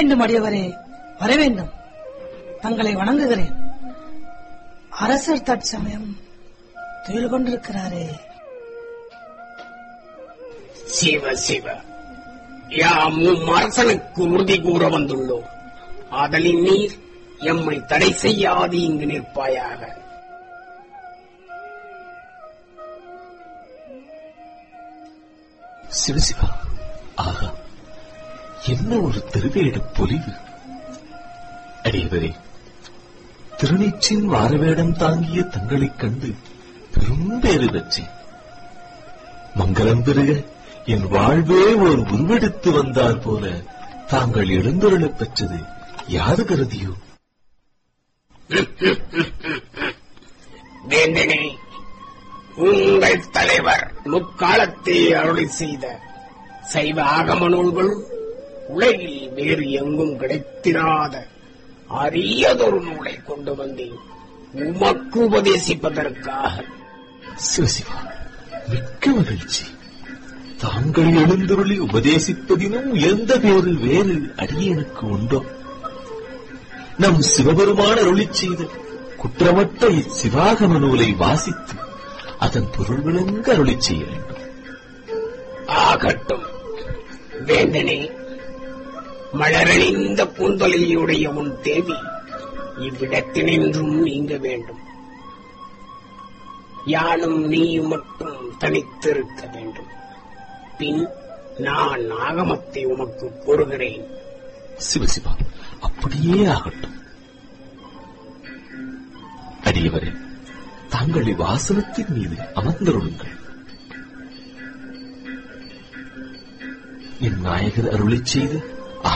வேண்டும் அடியவரே வர வேண்டும் தங்களை வணங்குகிறேன் அரசர் தற்சமயம் துயில் கொண்டிருக்கிறாரே சிவ சிவ யாம் உம் அரசனுக்கு உறுதி கூற வந்துள்ளோம் ஆதலின் நீர் எம்மை தடை செய்யாது இங்கு நிற்பாயாக சிவசிவா ஆகா என்ன ஒரு திருவேட பொலிவு அடியவரே திருநீச்சின் வாரவேடம் தாங்கிய தங்களைக் கண்டு பெரும் பேறு பெற்றேன் மங்களம் பெருக என் வாழ்வே ஒரு உருவெடுத்து வந்தார் போல தாங்கள் எழுந்தருளப் பெற்றது யாது கருதியோ வேந்தனே உங்கள் தலைவர் முக்காலத்தே அருளி செய்த சைவ ஆகம நூல்கள் உலகில் வேறு எங்கும் கிடைத்திராத அரியதொரு நூலை கொண்டு வந்தேன் உமக்கு உபதேசிப்பதற்காக சிவசிவா மிக்க மகிழ்ச்சி தாங்கள் எழுந்தருளி உபதேசிப்பதினும் எந்த பேரு வேறு அடியேனுக்கு உண்டோ நம் சிவபெருமான அருளிச் செய்த குற்றமற்ற இச்சிவாகம நூலை வாசித்து அதன் பொருள் விளங்க அருளிச் செய்ய வேண்டும் ஆகட்டும் வேந்தனே மலரணிந்த பூந்தொலையுடைய உன் தேவி இவ்விடத்தினின்றும் நீங்க வேண்டும் யானும் நீயும் மட்டும் தனித்திருக்க வேண்டும் பின் நான் ஆகமத்தை உமக்கு கூறுகிறேன் சிவசிவா அப்படியே ஆகட்டும் அடியவரே தாங்கள் இவ்வாசனத்தின் மீது அமர்ந்தருளுங்கள் என் நாயகர் அருளிச் செய்த